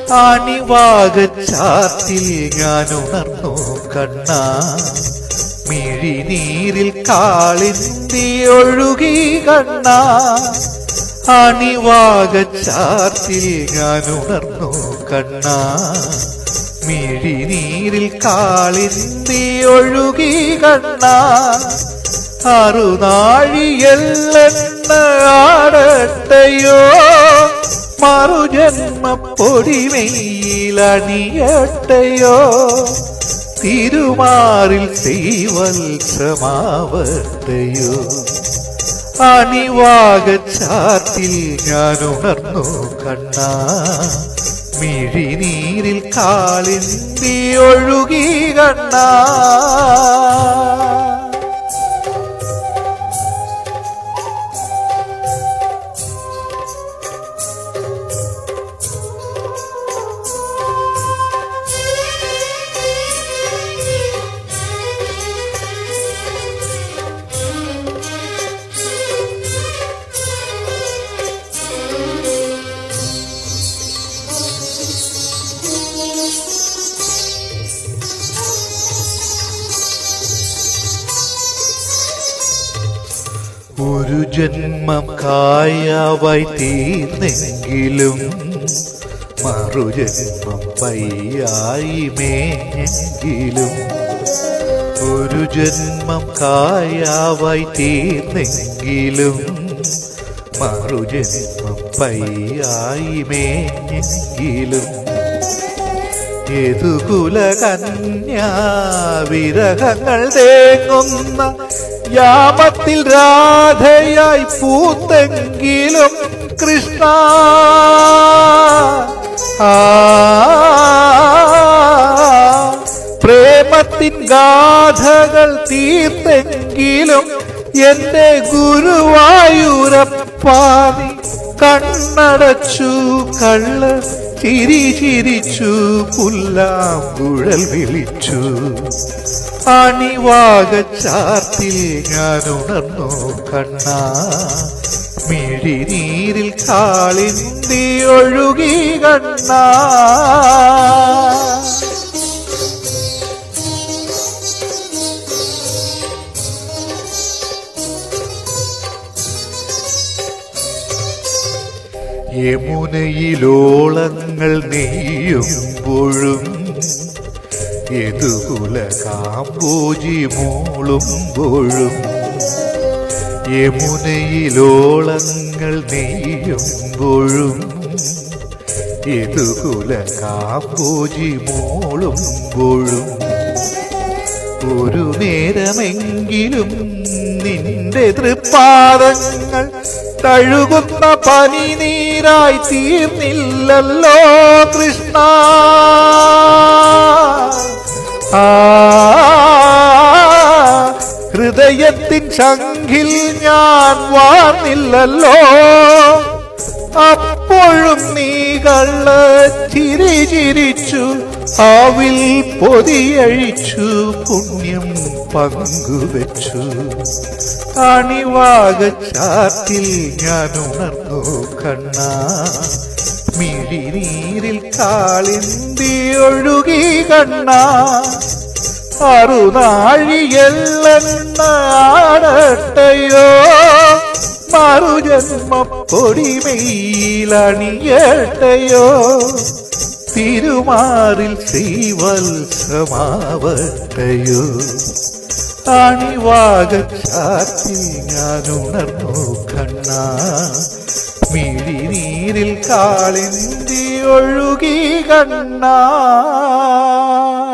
അണിവാകച്ചാത്തിൽ ഞാൻ ഉണർന്നു കണ്ണ മിഴിനീരിൽ കാളിന്തി ഒഴുകി കണ്ണ അണിവാകച്ചാത്തിൽ ഞാൻ ഉണർന്നു കണ്ണ മിഴിനീരിൽ കാളിന്തി ഒഴുകി കണ്ണ അറുനാഴിയെല്ലെണ്ണ ആടട്ടയോ മറുജന്മ പൊടിമയിലണിയട്ടയോ തിരുമാറിൽ ശ്രീവത്സമാവട്ടയോ അണിവാകച്ചാത്തിൽ ഞാൻ ഉണർന്നു കണ്ണ മിഴിനീരിൽ കാളിന്തി ഒഴുകി കണ്ണ ഒരു ജന്മം കായാവായി തീർന്നെങ്കിലും മറുജന്മം പയ്യായി മേഞ്ഞെങ്കിലും ഒരു ജന്മം കായാവായി തീർന്നെങ്കിലും മറുജന്മം പയ്യായി മേഞ്ഞെങ്കിലും യദുകുല കന്യാ വിരഹങ്ങൾ തേങ്ങുന്ന യാമത്തിൽ രാധയായി പൂത്തെങ്കിലും കൃഷ്ണ ആ, പ്രേമത്തിൻ ഗാഥകൾ തീർത്തെങ്കിലും എന്റെ ഗുരുവായൂരപ്പാതി കണ്ണടച്ചു കള്ള ചിരി ചിരിച്ചു പുല്ലാമ്പുഴൽ വിളിച്ചു അണിവാകച്ചാർത്തിൽ ഞാൻ ഉണർന്നു കണ്ണ മിഴിനീരിൽ കാളിന്തി ഒഴുകി കണ്ണ യമുനയിലോളങ്ങൾ നെയ്യുമ്പോഴും യദുകുല കാമ്പോജി മൂളുമ്പോഴും യമുനയിലോളങ്ങൾ നെയ്യുമ്പോഴും യദുകുല കാമ്പോജി മൂളുമ്പോഴും ഒരു നേരമെങ്കിലും നിന്റെ തൃപ്പാദങ്ങൾ തഴുകുന്ന പനി നീരായി തീർന്നില്ലല്ലോ കൃഷ്ണ ആ ഹൃദയത്തിൻ ശംഖിൽ ഞാൻ വാർന്നില്ലല്ലോ അപ്പോഴും നീ കള്ള ചിരി ചിരിച്ചു ആവിൽ പൊതിയഴിച്ചു പുണ്യം പങ്കുവച്ചു അണിവാകച്ചാത്തിൽ ഞാൻ ഉണർന്നു കണ്ണ മിഴിനീരിൽ കാളിന്തി ഒഴുകി കണ്ണ അറുനാഴിയെല്ലെണ്ണ ആടട്ടയോ മറുജന്മ പൊടിമയിലണിയട്ടയോ തിരുമാറിൽ ശ്രീവത്സമാവട്ടയോ അണിവാകച്ചാത്തി ഞാൻ ഉണർന്നു കണ്ണ മിഴിനീരിൽ കാളിന്തി ഒഴുകി കണ്ണ